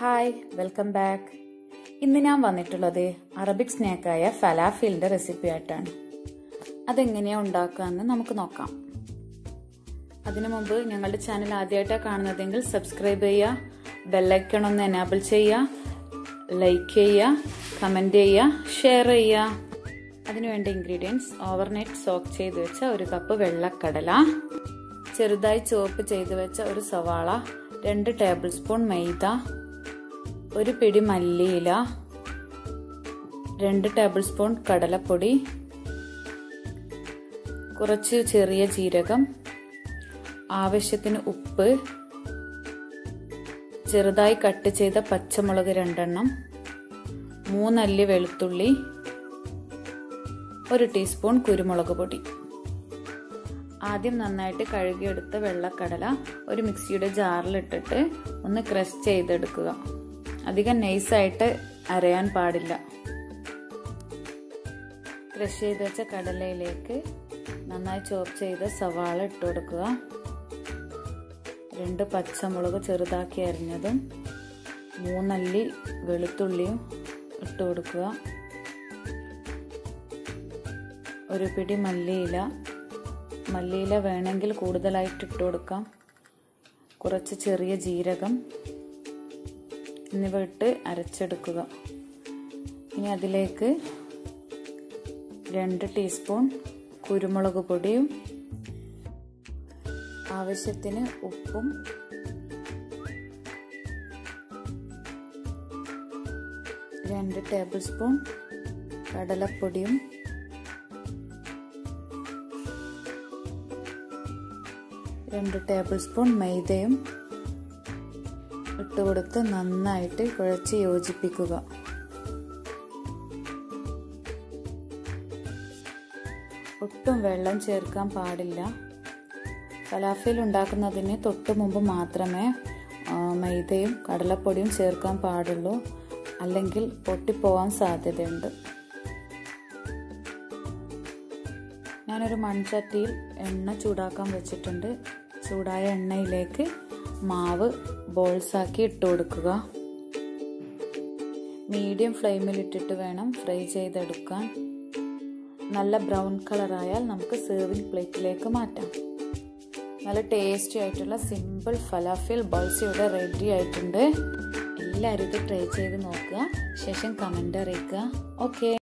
hi welcome back ഇന്ന് ഞാൻ വന്നിട്ടുള്ളത് അറബിക് സ്നാക്കായ ഫലാഫിലിന്റെ റെസിപ്പി ആയിട്ടാണ് അതെങ്ങനെയാണ് ഉണ്ടാക്കാമെന്ന് നമുക്ക് നോക്കാം അതിനു മുമ്പ് ഞങ്ങളുടെ ചാനൽ ആദ്യമായിട്ടാണ് കാണുന്നതെങ്കിൽ സബ്സ്ക്രൈബ് ചെയ്യുക ബെല്ലൈക്കൺ ഒന്ന് എനാബിൾ ചെയ്യുക ലൈക്ക് ചെയ്യുക കമൻറ്റ് ചെയ്യുക ഷെയർ ചെയ്യുക അതിനുവേണ്ട ഇൻഗ്രീഡിയൻസ് ഓവർനൈറ്റ് സോക്ക് ചെയ്ത് വെച്ച ഒരു കപ്പ് വെള്ളക്കടല ചെറുതായി ചുവപ്പ് ചെയ്ത് വെച്ച ഒരു സവാള രണ്ട് ടേബിൾ സ്പൂൺ മൈദ ഒരു പിടി മല്ലിയില രണ്ട് ടേബിൾ സ്പൂൺ കടലപ്പൊടി കുറച്ച് ചെറിയ ജീരകം ആവശ്യത്തിന് ഉപ്പ് ചെറുതായി കട്ട് ചെയ്ത പച്ചമുളക് രണ്ടെണ്ണം മൂന്നല്ലി വെളുത്തുള്ളി ഒരു ടീസ്പൂൺ കുരുമുളക് പൊടി ആദ്യം നന്നായിട്ട് കഴുകിയെടുത്ത വെള്ളക്കടല ഒരു മിക്സിയുടെ ജാറിലിട്ടിട്ട് ഒന്ന് ക്രഷ് ചെയ്തെടുക്കുക അധികം നൈസായിട്ട് അരയാൻ പാടില്ല ക്രഷ് ചെയ്ത് വെച്ച കടലയിലേക്ക് നന്നായി ചോപ്പ് ചെയ്ത സവാള ഇട്ട് കൊടുക്കുക രണ്ട് പച്ചമുളക് ചെറുതാക്കി അരിഞ്ഞതും മൂന്നല്ലി വെളുത്തുള്ളിയും ഇട്ട് കൊടുക്കുക ഒരു പിടി മല്ലിയില മല്ലിയില വേണമെങ്കിൽ കൂടുതലായിട്ട് ഇട്ട് കൊടുക്കാം കുറച്ച് ചെറിയ ജീരകം എന്നിവ ഇട്ട് അരച്ചെടുക്കുക ഇനി അതിലേക്ക് രണ്ട് ടീസ്പൂൺ കുരുമുളക് പൊടിയും ആവശ്യത്തിന് ഉപ്പും രണ്ട് ടേബിൾ സ്പൂൺ കടലപ്പൊടിയും രണ്ട് ടേബിൾ സ്പൂൺ മൈദയും ഇട്ട് കൊടുത്ത് നന്നായിട്ട് കുഴച്ച് യോജിപ്പിക്കുക ഒട്ടും വെള്ളം ചേർക്കാൻ പാടില്ല ഫലാഫിൽ ഉണ്ടാക്കുന്നതിന് തൊട്ട് മുമ്പ് മാത്രമേ മൈദയും കടലപ്പൊടിയും ചേർക്കാൻ പാടുള്ളൂ അല്ലെങ്കിൽ പൊട്ടിപ്പോവാൻ സാധ്യതയുണ്ട് ഞാനൊരു മൺചട്ടിയിൽ എണ്ണ ചൂടാക്കാൻ വെച്ചിട്ടുണ്ട് ചൂടായ എണ്ണയിലേക്ക് മാവ് ബോൾസാക്കി ഇട്ട് കൊടുക്കുക മീഡിയം ഫ്ലെയിമിൽ ഇട്ടിട്ട് വേണം ഫ്രൈ ചെയ്തെടുക്കാൻ നല്ല ബ്രൗൺ കളറായാൽ നമുക്ക് സെർവിങ് പ്ലേറ്റിലേക്ക് മാറ്റാം നല്ല ടേസ്റ്റി ആയിട്ടുള്ള സിമ്പിൾ ഫലാഫിൽ ബോൾസ് ഇവിടെ റെഡി ആയിട്ടുണ്ട് എല്ലാവരും ഇത് ട്രൈ ചെയ്ത് നോക്കുക ശേഷം കമൻ്റ് അറിയിക്കുക ഓക്കെ